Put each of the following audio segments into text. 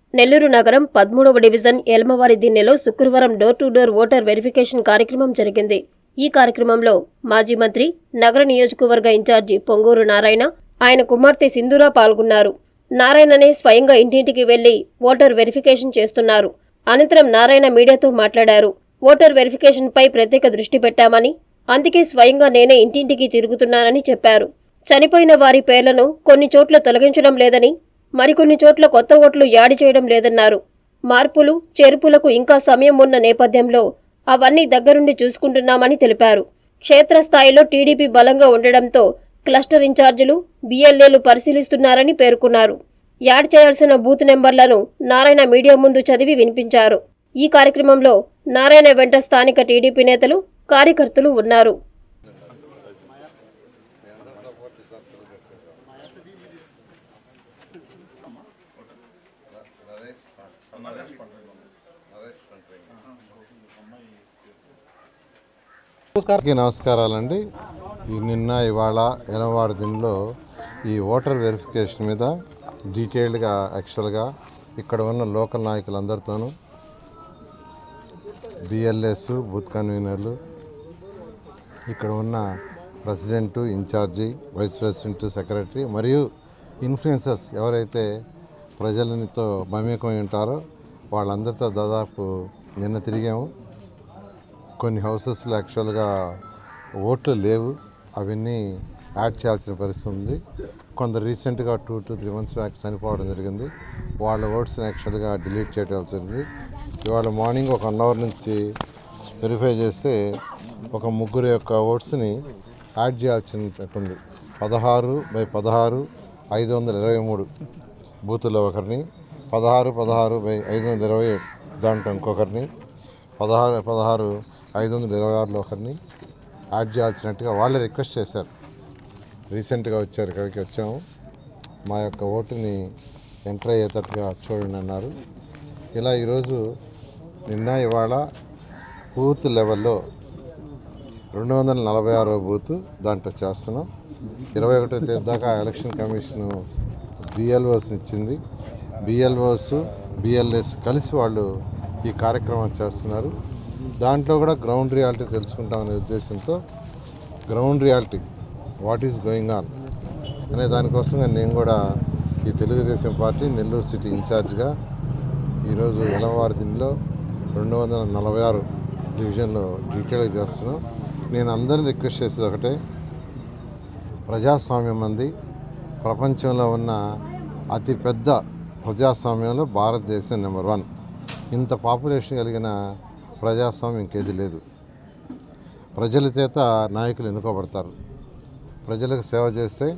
నెల్లూరు నగరం పదమూడవ డివిజన్ ఎల్మవారి దిన్నెలో శుక్రవారం door to door voter verification కార్యక్రమం జరిగింది ఈ కార్యక్రమంలో మాజీ మంత్రి నగర నియోజకవర్గ ఇన్ఛార్జి పొంగూరు నారాయణ ఆయన కుమార్తె సింధూరా పాల్గొన్నారు నారాయణనే స్వయంగా ఇంటింటికి వెళ్లి ఓటర్ వెరిఫికేషన్ చేస్తున్నారు అనంతరం నారాయణ మీడియాతో మాట్లాడారు ఓటర్ వెరిఫికేషన్పై ప్రత్యేక దృష్టి పెట్టామని అందుకే స్వయంగా నేనే ఇంటింటికి తిరుగుతున్నానని చెప్పారు చనిపోయిన వారి పేర్లను కొన్ని చోట్ల తొలగించడం లేదని మరికొన్ని చోట్ల కొత్త ఓట్లు యాడి చేయడం లేదన్నారు మార్పులు చేర్పులకు ఇంకా సమయం ఉన్న నేపథ్యంలో అవన్నీ దగ్గరుండి చూసుకుంటున్నామని తెలిపారు క్షేత్రస్థాయిలో టీడీపీ బలంగా ఉండడంతో క్లస్టర్ ఇన్ఛార్జీలు బీఎల్ఏలు పరిశీలిస్తున్నారని పేర్కొన్నారు యాడ్ చేయాల్సిన బూత్ నెంబర్లను నారాయణ మీడియా ముందు చదివి వినిపించారు ఈ కార్యక్రమంలో నారాయణ వెంట స్థానిక టీడీపీ నేతలు కార్యకర్తలు ఉన్నారు అందరికీ నమస్కారాలండి ఈ నిన్న ఇవాళ ఎనవారు దినలో ఈ ఓటర్ వెరిఫికేషన్ మీద డీటెయిల్డ్గా యాక్చువల్గా ఇక్కడ ఉన్న లోకల్ నాయకులందరితోనూ బిఎల్ఎస్ బూత్ కన్వీనర్లు ఇక్కడ ఉన్న president in-charge vice president secretary మరియు ఇన్ఫ్లుయెన్సర్స్ ఎవరైతే ప్రజలతో మమేకమై ఉంటారో వాళ్ళందరితో దాదాపు నిన్న తిరిగాము కొన్ని హౌసెస్లో యాక్చువల్గా ఓట్లు లేవు అవన్నీ యాడ్ చేయాల్సిన పరిస్థితి ఉంది కొందరు రీసెంట్గా two to three months back చనిపోవడం జరిగింది వాళ్ళ ఓట్స్ని యాక్చువల్గా డిలీట్ చేయడం జరిగింది ఇవాళ మార్నింగ్ ఒక వన్ అవర్ నుంచి వెరిఫై చేస్తే ఒక ముగ్గురు యొక్క ఓట్స్ని యాడ్ చేయాల్సినట్టుంది పదహారు బై పదహారు ఐదు వందల ఇరవై మూడు బూతుల్లో ఒకరిని పదహారు పదహారు బై ఐదు వందల ఇరవై దాంట్లో ఇంకొకరిని పదహారు పదహారు ఐదు వందల ఇరవై ఆరులో ఒకరిని యాడ్ చేయాల్సినట్టుగా వాళ్ళే రిక్వెస్ట్ చేశారు రీసెంట్గా వచ్చారు ఇక్కడికి వచ్చాము మా యొక్క ఓటుని ఎంటర్ అయ్యేటట్టుగా చూడండి అన్నారు ఇలా ఈరోజు నిన్న ఇవాళ బూత్ లెవెల్లో రెండు వందల నలభై ఆరో బూత్ దాంట్లో చేస్తున్నాం ఇరవై ఒకటో తేదీ దాకా ఎలక్షన్ కమిషన్ బిఎల్ఓస్ని ఇచ్చింది బిఎల్ఓస్ బిఎల్ఎస్ కలిసి వాళ్ళు ఈ కార్యక్రమం చేస్తున్నారు దాంట్లో కూడా గ్రౌండ్ రియాలిటీ తెలుసుకుంటామనే ఉద్దేశంతో ground reality what is going on అనే దానికోసంగా నేను కూడా ఈ తెలుగుదేశం పార్టీ నెల్లూరు సిటీ ఇన్ఛార్జ్గా ఈరోజు ఎలవారి దీనిలో రెండు వందల నలభై ఆరు డివిజన్లో డీటెయిల్గా చేస్తున్నాం నేను అందరిని రిక్వెస్ట్ చేసేది ఒకటే ప్రజాస్వామ్యం అంది ప్రపంచంలో ఉన్న అతిపెద్ద ప్రజాస్వామ్యంలో భారతదేశం నెంబర్ వన్ ఇంత పాపులేషన్ కలిగిన ప్రజాస్వామ్యం ఇంకేది లేదు ప్రజల చేత నాయకులు ఎన్నుకోబడతారు ప్రజలకు సేవ చేస్తే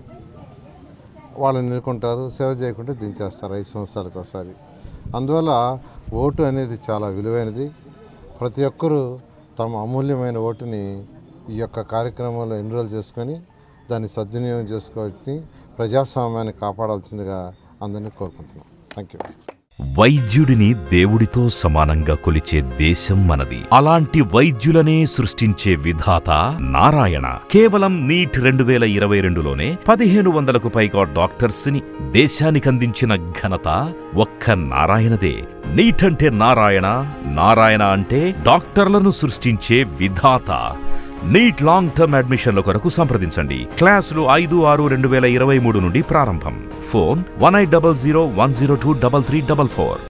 వాళ్ళని ఎన్నుకుంటారు సేవ చేయకుంటే దించేస్తారు ఐదు సంవత్సరాలకు ఒకసారి అందువల్ల ఓటు అనేది చాలా విలువైనది ప్రతి ఒక్కరూ తమ అమూల్యమైన ఓటుని ఈ యొక్క కార్యక్రమంలో ఎన్రోల్ చేసుకొని దాన్ని సద్వినియోగం చేసుకోవాల్సి ప్రజాస్వామ్యాన్ని కాపాడాల్సిందిగా అందరినీ కోరుకుంటున్నాం థ్యాంక్ యూ వైద్యుడిని దేవుడితో సమానంగా కొలిచే దేశం మనది అలాంటి వైద్యులనే సృష్టించే విధాత నారాయణ కేవలం నీట్ రెండు వేల ఇరవై రెండులోనే పదిహేను వందలకు పైగా డాక్టర్స్ ని దేశానికి అందించిన ఘనత ఒక్క నారాయణదే నీట్ అంటే నారాయణ నారాయణ అంటే డాక్టర్లను సృష్టించే విధాత నీట్ లాంగ్ టర్మ్ అడ్మిషన్ల కొరకు సంప్రదించండి క్లాసులు ఐదు ఆరు రెండు వేల ఇరవై మూడు నుండి ప్రారంభం phone one eight double zero one zero two double three double four